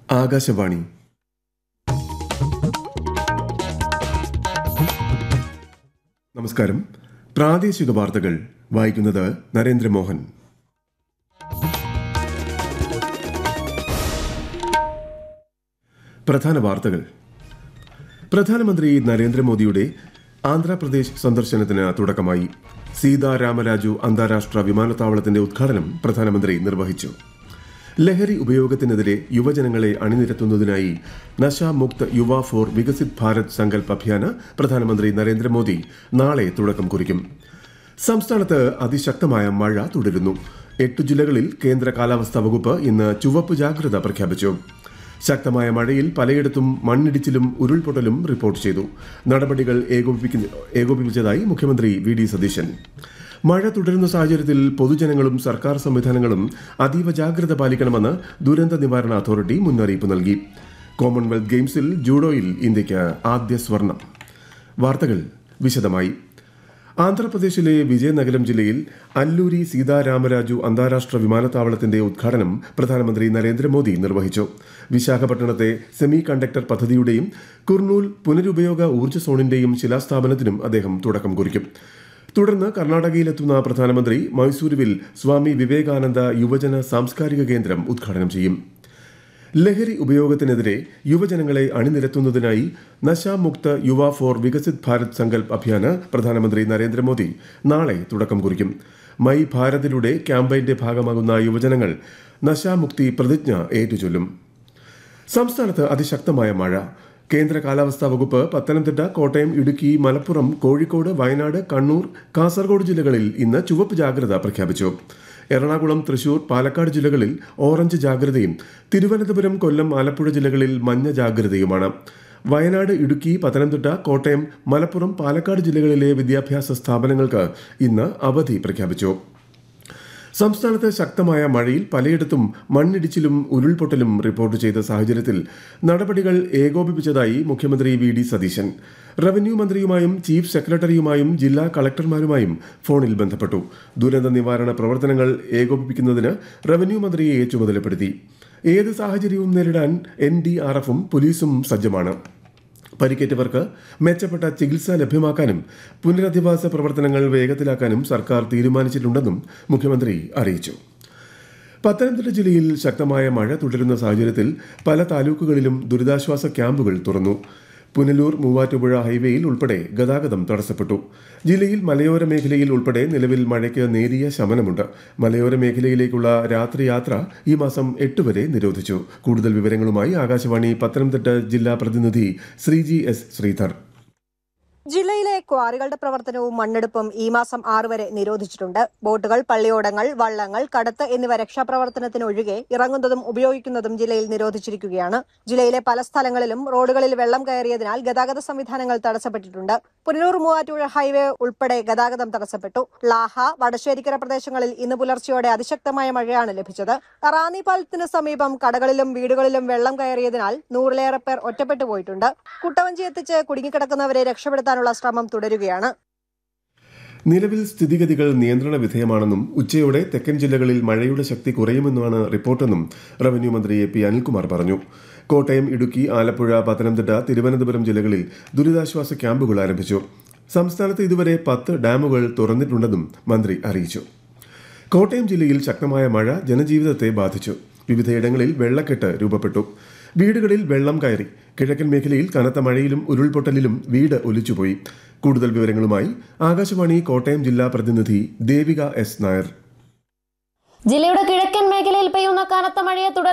ആകാശവാണി നമസ്കാരം പ്രാദേശിക വാർത്തകൾ വായിക്കുന്നത് നരേന്ദ്രമോഹൻ പ്രധാന വാർത്തകൾ പ്രധാനമന്ത്രി നരേന്ദ്രമോദിയുടെ ആന്ധ്രാപ്രദേശ് സന്ദർശനത്തിന് തുടക്കമായി സീതാരാമരാജു അന്താരാഷ്ട്ര വിമാനത്താവളത്തിന്റെ ഉദ്ഘാടനം പ്രധാനമന്ത്രി നിർവഹിച്ചു ലഹരി ഉപയോഗത്തിനെതിരെ യുവജനങ്ങളെ അണിനിരത്തുന്നതിനായി നശാമുക്ത് യുവ ഫോർ വികസിത് ഭാരത് സങ്കൽപ് അഭിയാന് പ്രധാനമന്ത്രി നരേന്ദ്രമോദി നാളെ തുടക്കം കുറിക്കും സംസ്ഥാനത്ത് അതിശക്തമായ മഴ തുടരുന്നു എട്ട് ജില്ലകളിൽ കേന്ദ്ര കാലാവസ്ഥാ വകുപ്പ് ഇന്ന് ചുവപ്പ് ജാഗ്രത പ്രഖ്യാപിച്ചു ശക്തമായ മഴയിൽ പലയിടത്തും മണ്ണിടിച്ചിലും ഉരുൾപൊട്ടലും റിപ്പോർട്ട് ചെയ്തു നടപടികൾ ഏകോപിപ്പിക്കുന്ന- ഏകോപിപ്പിച്ചതായി മുഖ്യമന്ത്രി വി ഡി സതീശൻ മഴ തുടരുന്ന സാഹചര്യത്തിൽ പൊതുജനങ്ങളും സർക്കാർ സംവിധാനങ്ങളും അതീവ ജാഗ്രത പാലിക്കണമെന്ന് ദുരന്ത നിവാരണ അതോറിറ്റി മുന്നറിയിപ്പ് നൽകി കോമൺവെൽത്ത് ഗെയിംസിൽ ജൂഡോയിൽ ഇന്ത്യയ്ക്ക് ആദ്യ സ്വർണം വാർത്തകൾ വിശദമായി ആന്ധ്രാപ്രദേശിലെ വിജയനഗരം ജില്ലയിൽ അല്ലൂരി സീതാരാമരാജു അന്താരാഷ്ട്ര വിമാനത്താവളത്തിന്റെ ഉദ്ഘാടനം പ്രധാനമന്ത്രി നരേന്ദ്രമോദി നിർവഹിച്ചു വിശാഖപട്ടണത്തെ സെമി കണ്ടക്ടർ പദ്ധതിയുടെയും കുർണൂൽ പുനരുപയോഗ ഊർജ്ജ സോണിന്റെയും ശിലാസ്ഥാപനത്തിനും അദ്ദേഹം തുടക്കം കുറിക്കും തുടർന്ന് കർണാടകയിലെത്തുന്ന പ്രധാനമന്ത്രി മൈസൂരുവിൽ സ്വാമി വിവേകാനന്ദ യുവജന സാംസ്കാരിക കേന്ദ്രം ഉദ്ഘാടനം ചെയ്യും ലഹരി ഉപയോഗത്തിനെതിരെ യുവജനങ്ങളെ അണിനിരത്തുന്നതിനായി നശാമുക്ത് യുവ ഫോർ വികസിത് ഭാരത് സങ്കൽപ് അഭിയാന് പ്രധാനമന്ത്രി നരേന്ദ്രമോദി നാളെ തുടക്കം കുറിക്കും മൈ ഭാരതിലൂടെ ക്യാമ്പയിന്റെ ഭാഗമാകുന്ന യുവജനങ്ങൾ നശാമുക്തി പ്രതിജ്ഞ ഏറ്റുചൊല്ലും സംസ്ഥാനത്ത് അതിശക്തമായ മഴ കേന്ദ്ര കാലാവസ്ഥാ വകുപ്പ് പത്തനംതിട്ട കോട്ടയം ഇടുക്കി മലപ്പുറം കോഴിക്കോട് വയനാട് കണ്ണൂർ കാസർഗോഡ് ജില്ലകളിൽ ഇന്ന് ചുവപ്പ് ജാഗ്രത പ്രഖ്യാപിച്ചു എറണാകുളം തൃശൂർ പാലക്കാട് ജില്ലകളിൽ ഓറഞ്ച് ജാഗ്രതയും തിരുവനന്തപുരം കൊല്ലം ആലപ്പുഴ ജില്ലകളിൽ മഞ്ഞ ജാഗ്രതയുമാണ് വയനാട് ഇടുക്കി പത്തനംതിട്ട കോട്ടയം മലപ്പുറം പാലക്കാട് ജില്ലകളിലെ വിദ്യാഭ്യാസ സ്ഥാപനങ്ങൾക്ക് ഇന്ന് അവധി പ്രഖ്യാപിച്ചു സംസ്ഥാനത്ത് ശക്തമായ മഴയിൽ പലയിടത്തും മണ്ണിടിച്ചിലും ഉരുൾപൊട്ടലും റിപ്പോർട്ട് ചെയ്ത സാഹചര്യത്തിൽ നടപടികൾ ഏകോപിപ്പിച്ചതായി മുഖ്യമന്ത്രി വി ഡി സതീശൻ റവന്യൂ മന്ത്രിയുമായും ചീഫ് സെക്രട്ടറിയുമായും ജില്ലാ കളക്ടർമാരുമായും ഫോണിൽ ബന്ധപ്പെട്ടു ദുരന്ത നിവാരണ പ്രവർത്തനങ്ങൾ ഏകോപിപ്പിക്കുന്നതിന് റവന്യൂ മന്ത്രിയെ ചുമതലപ്പെടുത്തി ഏത് സാഹചര്യവും നേരിടാൻ എൻ ഡി ആർ എഫും പോലീസും സജ്ജമാണ് പരിക്കേറ്റവർക്ക് മെച്ചപ്പെട്ട ചികിത്സ ലഭ്യമാക്കാനും പുനരധിവാസ പ്രവർത്തനങ്ങൾ വേഗത്തിലാക്കാനും സർക്കാർ തീരുമാനിച്ചിട്ടുണ്ടെന്നും മുഖ്യമന്ത്രി അറിയിച്ചു പത്തനംതിട്ട ജില്ലയിൽ ശക്തമായ മഴ തുടരുന്ന സാഹചര്യത്തിൽ പല താലൂക്കുകളിലും ദുരിതാശ്വാസ ക്യാമ്പുകൾ തുറന്നു പുനലൂർ മൂവാറ്റുപുഴ ഹൈവേയിൽ ഉൾപ്പെടെ ഗതാഗതം തടസ്സപ്പെട്ടു ജില്ലയിൽ മലയോര മേഖലയിൽ ഉൾപ്പെടെ നിലവിൽ മഴയ്ക്ക് നേരിയ ശമനമുണ്ട് മലയോര മേഖലയിലേക്കുള്ള രാത്രി യാത്ര ഈ മാസം എട്ട് വരെ നിരോധിച്ചു കൂടുതൽ വിവരങ്ങളുമായി ആകാശവാണി പത്തനംതിട്ട ജില്ലാ പ്രതിനിധി ശ്രീജി എസ് ശ്രീധർ ജില്ലയിലെ ക്വാറികളുടെ പ്രവർത്തനവും മണ്ണെടുപ്പും ഈ മാസം ആറ് വരെ നിരോധിച്ചിട്ടുണ്ട് ബോട്ടുകൾ പള്ളിയോടങ്ങൾ വള്ളങ്ങൾ കടത്ത് എന്നിവ രക്ഷാപ്രവർത്തനത്തിനൊഴികെ ഇറങ്ങുന്നതും ഉപയോഗിക്കുന്നതും ജില്ലയിൽ നിരോധിച്ചിരിക്കുകയാണ് ജില്ലയിലെ പല സ്ഥലങ്ങളിലും റോഡുകളിൽ വെള്ളം കയറിയതിനാൽ ഗതാഗത സംവിധാനങ്ങൾ തടസ്സപ്പെട്ടിട്ടുണ്ട് പുനലൂർ മൂവാറ്റുപുഴ ഹൈവേ ഉൾപ്പെടെ ഗതാഗതം തടസ്സപ്പെട്ടു ലാഹ വടശ്ശേരിക്കര പ്രദേശങ്ങളിൽ ഇന്ന് പുലർച്ചെയോടെ അതിശക്തമായ മഴയാണ് ലഭിച്ചത് റാന്നി പാലത്തിന് സമീപം കടകളിലും വീടുകളിലും വെള്ളം കയറിയതിനാൽ നൂറിലേറെ പേർ ഒറ്റപ്പെട്ടു പോയിട്ടുണ്ട് കുട്ടവഞ്ചി എത്തിച്ച് കുടുങ്ങിക്കിടക്കുന്നവരെ രക്ഷപ്പെടുത്താനുള്ള ശ്രമം തുടരുകയാണ് നിലവിൽ സ്ഥിതിഗതികൾ നിയന്ത്രണ വിധേയമാണെന്നും ഉച്ചയോടെ തെക്കൻ ജില്ലകളിൽ മഴയുടെ ശക്തി കുറയുമെന്നാണ് റിപ്പോർട്ടെന്നും റവന്യൂ മന്ത്രി എ പി അനിൽകുമാർ പറഞ്ഞു കോട്ടയം ഇടുക്കി ആലപ്പുഴ പത്തനംതിട്ട തിരുവനന്തപുരം ജില്ലകളിൽ ദുരിതാശ്വാസ ക്യാമ്പുകൾ ആരംഭിച്ചു സംസ്ഥാനത്ത് ഇതുവരെ പത്ത് ഡാമുകൾ തുറന്നിട്ടുണ്ടെന്നും മന്ത്രി അറിയിച്ചു കോട്ടയം ജില്ലയിൽ ശക്തമായ മഴ ജനജീവിതത്തെ ബാധിച്ചു വിവിധയിടങ്ങളിൽ വെള്ളക്കെട്ട് രൂപപ്പെട്ടു വീടുകളിൽ വെള്ളം കയറി കിഴക്കൻ മേഖലയിൽ കനത്ത മഴയിലും ഉരുൾപൊട്ടലിലും വീട് ഒലിച്ചുപോയി കൂടുതൽ വിവരങ്ങളുമായി ആകാശവാണി കോട്ടയം ജില്ലാ പ്രതിനിധി ദേവിക എസ് നായർ ജില്ലയുടെ കിഴക്കൻ മേഖലയിൽ പെയ്യുന്ന കനത്ത മഴയെ തുടർന്ന്